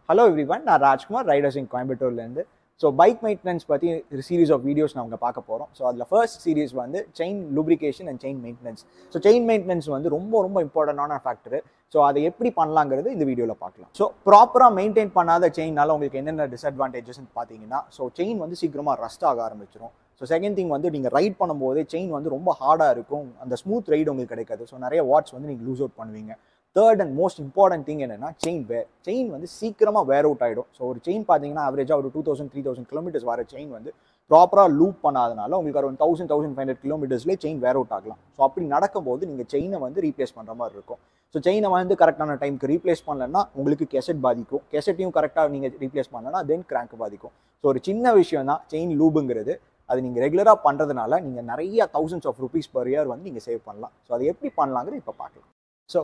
Hello everyone நான் Rajkumar riders in கோயம்புத்தூர்லேருந்து so bike maintenance பற்றி சீரிஸ் ஆஃப் வீடியோஸ் நாங்கள் பார்க்க போகிறோம் ஸோ அதில் ஃபர்ஸ்ட் சீரிஸ் வந்து chain lubrication and chain maintenance so chain maintenance வந்து ரொம்ப ரொம்ப இம்பார்ட்டண்டான ஃபேக்டர் ஸோ அதை எப்படி பண்ணலாங்கிறது இந்த வீடியோவில் பார்க்கலாம் ஸோ ப்ராப்பராக மெயின்டைன் பண்ணாத செயின்னால உங்களுக்கு என்னென்ன டிஸ்அட்வான்டேஜஸ்னு பார்த்தீங்கன்னா ஸோ செயின் வந்து சீக்கிரமாக ரஸ்ட் ஆக ஆரம்பிச்சிடும் ஸோ செகண்ட் திங் வந்து நீங்கள் ரைட் பண்ணும்போது செயின் வந்து ரொம்ப ஹார்டாக இருக்கும் அந்த ஸ்மூத் ரைடு உங்களுக்கு கிடைக்காது ஸோ நிறைய வாட்ஸ் வந்து நீங்கள் லூஸ் அவுட் பண்ணுவீங்க third and most important thing என்னன்னா செயின் வேர் செயின் வந்து சீக்கிரமாக வேர் அவுட் ஆகிடும் ஸோ ஒரு செயின் பார்த்தீங்கன்னா ஆவரேஜாக ஒரு two thousand three thousand kilometres வர செயின் வந்து ப்ராப்பராக லூப் பண்ணாதனால உங்களுக்கு ஒரு தௌசண்ட் தௌசண்ட் ஃபைவ் ஹண்ட்ரட் கிலோமீட்டர்ஸ்லேயே செயின் வேர் அவுட் ஆகலாம் ஸோ அப்படி நடக்கும்போது நீங்கள் செயினை வந்து ரீப்ளேஸ் பண்ணுற மாதிரி இருக்கும் ஸோ செயினை வந்து கரெக்டான டைமுக்கு ரீப்ளேஸ் பண்ணலன்னா உங்களுக்கு கெசட் பாதிக்கும் கெசட்டையும் கரெக்டாக நீங்கள் ரீப்ளேஸ் பண்ணலன்னா தென் கிராங்க் பாதிக்கும் ஸோ ஒரு சின்ன விஷயம் தான் செயின் லூபுங்கிறது அது நீங்கள் ரெகுலராக பண்ணுறதுனால நீங்கள் நிறைய thousands of rupees per year வந்து நீங்கள் சேவ் பண்ணலாம் ஸோ அதை எப்படி பண்ணலாங்கிறது இப்போ பார்க்கலாம் ஸோ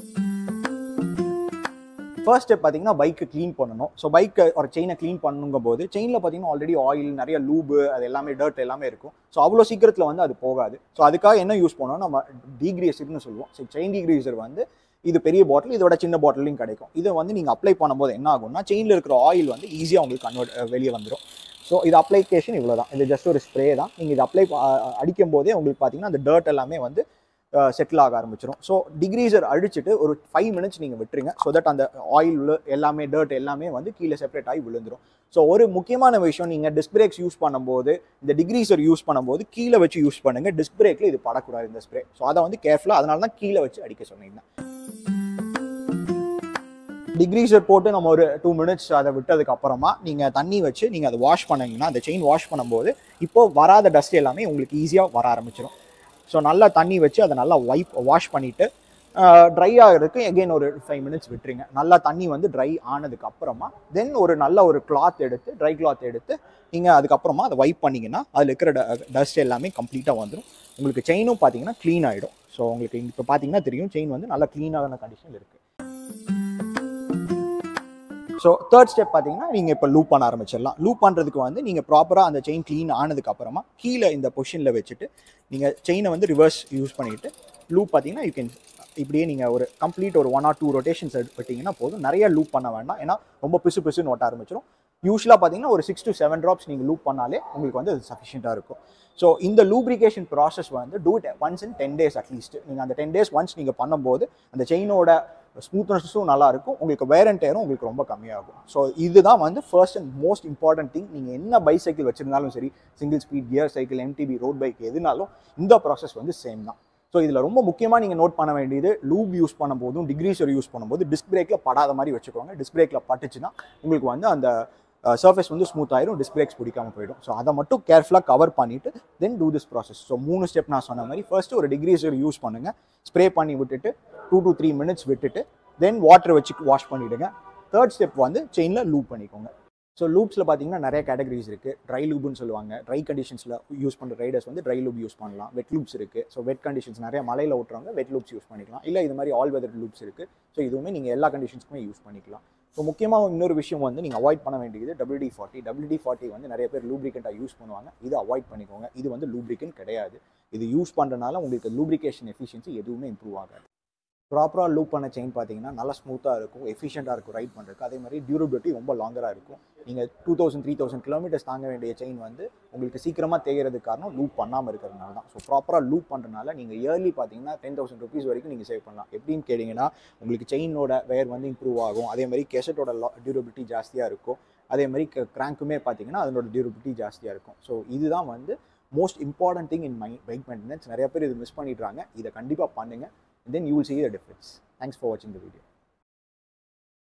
ஃபர்ஸ்ட் ஸ்டெப் பார்த்தீங்கன்னா பைக்கு க்ளீன் பண்ணணும் ஸோ பைக்கை ஒரு செயினை க்ளீன் பண்ணுங்க போது செயினில் பார்த்தீங்கன்னா ஆல்ரெடி ஆயில் நிறைய லூபு அது எல்லாமே டர்ட் எல்லாமே இருக்கும் ஸோ அவ்வளோ சீக்கிரத்தில் வந்து அது போகாது ஸோ அதுக்காக என்ன யூஸ் பண்ணோம் நம்ம டீக்ரீசர்னு சொல்லுவோம் ஸோ செயின் டீக்ரீசர் வந்து இது பெரிய பாட்டில் இதோட சின்ன பாட்டிலையும் கிடைக்கும் இதை வந்து நீங்கள் அப்ளை பண்ணும்போது என்ன ஆகும்னா செயினில் இருக்கிற ஆயில் வந்து ஈஸியாக உங்களுக்கு கன்வெர்ட் வெளியே வந்துடும் ஸோ இது அப்ளிகேஷன் இவ்வளோ தான் இது ஜஸ்ட் ஒரு ஸ்ப்ரே தான் நீங்கள் இது அப்ளை அடிக்கும் போதே உங்களுக்கு பார்த்தீங்கன்னா அந்த டர்ட் எல்லாமே வந்து செட்டில் ஆக ஆரம்பிச்சிடும் ஸோ டிகிரீசர் அடிச்சுட்டு ஒரு ஃபைவ் மினிட்ஸ் நீங்கள் விட்டுருங்க ஸோ தட் அந்த ஆயில் எல்லாமே டர்ட் எல்லாமே வந்து கீழே செப்பரேட் ஆகி விழுந்துடும் ஸோ ஒரு முக்கியமான விஷயம் நீங்கள் டிஸ்க் பிரேக்ஸ் யூஸ் பண்ணும்போது இந்த டிகிரீசர் யூஸ் பண்ணும்போது கீழே வச்சு யூஸ் பண்ணுங்க டிஸ்க் பிரேக்கில் இது படக்கூடாது இந்த ஸ்ப்ரே ஸோ அதை வந்து கேர்ஃபுல்லாக அதனால தான் கீழே வச்சு அடிக்க சொன்னீங்க டிகிரீசர் போட்டு நம்ம ஒரு டூ மினிட்ஸ் அதை விட்டதுக்கு அப்புறமா நீங்கள் தண்ணி வச்சு நீங்கள் அதை வாஷ் பண்ணீங்கன்னா அந்த செயின் வாஷ் பண்ணும்போது இப்போ வராத டஸ்ட் எல்லாமே உங்களுக்கு ஈஸியாக வர ஆரம்பிச்சிடும் ஸோ நல்லா தண்ணி வச்சு அதை நல்லா வைப் வாஷ் பண்ணிவிட்டு ட்ரை ஆகிறதுக்கு எகெயின் ஒரு ஃபைவ் மினிட்ஸ் விட்டுருங்க நல்லா தண்ணி வந்து ட்ரை ஆனதுக்கு அப்புறமா தென் ஒரு நல்ல ஒரு கிளாத் எடுத்து ட்ரை கிளாத் எடுத்து நீங்கள் அதுக்கப்புறமா அதை வைப் பண்ணிங்கன்னா அதில் இருக்கிற டஸ்ட் எல்லாமே கம்ப்ளீட்டாக வந்துடும் உங்களுக்கு செயினும் பார்த்தீங்கன்னா க்ளீன் ஆகிடும் ஸோ உங்களுக்கு இப்போ பார்த்தீங்கன்னா தெரியும் செயின் வந்து நல்லா க்ளீனான கண்டிஷனில் இருக்குது ஸோ தேர்ட் ஸ்டெப் பார்த்தீங்கன்னா நீங்கள் இப்போ லூப் பண்ண ஆரம்பிச்சிடலாம் லூப் பண்ணுறதுக்கு வந்து நீங்கள் ப்ராப்பராக அந்த செயின் க்ளீன் ஆனதுக்கு அப்புறமா கீழே இந்த பொசிஷனில் வச்சுட்டு நீங்கள் செயினை வந்து ரிவர்ஸ் யூஸ் பண்ணிவிட்டு லூப் பார்த்தீங்கன்னா யூ கேன் இப்படியே நீங்கள் ஒரு கம்ப்ளீட் ஒரு ஒன் ஆர் டூ ரொட்டேஷன்ஸ் எடுத்துட்டிங்கன்னா போதும் நிறைய லூப் பண்ண வேண்டாம் ஏன்னா ரொம்ப பிசு பிசுன்னு ஓட்ட ஆரம்பிச்சிடும் யூஸ்வலாக பார்த்தீங்கன்னா ஒரு சிக்ஸ் டு செவன் ட்ராப்ஸ் நீங்கள் லூப் பண்ணாலே உங்களுக்கு வந்து அது சஃபிஷியண்ட்டாக இருக்கும் ஸோ இந்த லூப்ரிகேஷன் ப்ராசஸ் வந்து do it once in ten days at least நீங்கள் அந்த டென் டேஸ் ஒன்ஸ் நீங்கள் பண்ணும்போது அந்த செயினோட ஸ்மூத்னஸும் நல்லா இருக்கும் உங்களுக்கு வேர் அண்ட் டயரும் உங்களுக்கு ரொம்ப கம்மியாகும் ஸோ இதுதான் வந்து first and most important thing நீங்கள் என்ன பைசைக்கிள் வச்சிருந்தாலும் சரி single speed gear cycle MTB road bike எதுனாலும் இந்த ப்ராசஸ் வந்து சேம் தான் ஸோ இதில் ரொம்ப முக்கியமாக நீங்கள் நோட் பண்ண வேண்டியது லூப் யூஸ் பண்ணும்போதும் டிகிரீசர் யூஸ் பண்ணும்போது டிஸ்க் பிரேக்கில் படாத மாதிரி வச்சுக்கோங்க டிஸ்க் பிரேக்கில் பட்டுச்சுன்னா உங்களுக்கு வந்து அந்த சர்ஃபேஸ் வந்து ஸ்மூத் ஆயிரும் டிஸ்க் பிரேக்ஸ் பிடிக்காம போயிடும் ஸோ அதை மட்டும் கேர்ஃபுல்லாக கவர் பண்ணிட்டு then do this process so மூணு ஸ்டெப் நான் சொன்ன மாதிரி ஃபர்ஸ்ட் ஒரு டிகிரீசர் யூஸ் பண்ணுங்க ஸ்ப்ரே பண்ணி விட்டுட்டு டூ டு த்ரீ மினிட்ஸ் விட்டுட்டு தென் வாட்டர் வச்சு வாஷ் பண்ணிவிடுங்க தேர்ட் ஸ்டெப் வந்து செயினில் லூப் பண்ணிக்கோங்க ஸோ லூப்ஸில் பார்த்தீங்கன்னா நிறைய கேட்டகரிஸ் இருக்குது ட்ரை லூப்னு சொல்லுவாங்க ட்ரை கண்டிஷன்ஸில் யூஸ் பண்ணுற ரைடர்ஸ் வந்து ட்ரை லூப் யூஸ் பண்ணலாம் வெட் லூப்ஸ் இருக்குது ஸோ வெட் கண்டிஷன்ஸ் நிறைய மலையில் ஓட்டுறவங்க வெட் லூப்ஸ் யூஸ் பண்ணிக்கலாம் இல்லை இது மாதிரி ஆல் வெதர் லூப்ஸ் இருக்குது ஸோ இதுவுமே நீங்கள் எல்லா கண்டிஷன்ஸ்க்குமே யூஸ் பண்ணிக்கலாம் ஸோ முக்கியமாக இன்னொரு விஷயம் வந்து நீங்கள் அவாய்ட் பண்ண வேண்டியது டபிள்யூடி ஃபார்ட்டி டபிள்யூடி ஃபார்ட்டி வந்து நிறைய பேர் லூப்ரிகண்ட்டாக யூஸ் பண்ணுவாங்க இது அவாய்ட் பண்ணிக்கோங்க இது வந்து லூப்ரிகன் கிடையாது இது யூஸ் பண்ணுறதுனால உங்களுக்கு லூப்ரிகேஷன் எஃபிஷியன்சி எதுவுமே இம்ப்ரூவ் ஆகாது ப்ராப்பராக லூப் பண்ண செயின் பார்த்தீங்கன்னா நல்லா ஸ்மூத்தாக இருக்கும் எஃபிஷியண்ட்டாக இருக்கும் ரைட் பண்ணுறதுக்கு அதே மாதிரி டியூரபிலிட்டி ரொம்ப லாங்கராக இருக்கும் நீங்கள் two thousand three thousand kilometres தாங்க வேண்டிய செயின் வந்து உங்களுக்கு சீக்கிரமாக தேய்கிறதுக்கு காரணம் லூப் பண்ணாமல் இருக்கிறதுனால தான் ஸோ ப்ராப்பராக லூப் பண்ணுறதுனால நீங்கள் இயர்லி பார்த்தீங்கன்னா டென் தௌசண்ட் ருபீஸ் வரைக்கும் நீங்கள் சேவ் பண்ணலாம் எப்படின்னு கேட்டிங்கன்னா உங்களுக்கு செயினோட வேர் வந்து இம்ப்ரூவ் ஆகும் அதே மாதிரி கெசட்டோட டியூரபிலிட்டி ஜாஸ்தியாக இருக்கும் அதே மாதிரி கிராங்க்குமே பார்த்தீங்கன்னா அதனோட டியூரபிலிட்டி ஜாஸ்தியாக இருக்கும் ஸோ இதுதான் வந்து most important thing in my bike maintenance நிறைய பேர் இது மிஸ் பண்ணிடுறாங்க இதை கண்டிப்பாக பண்ணுங்கள் then you will see the difference. Thanks for watching the video.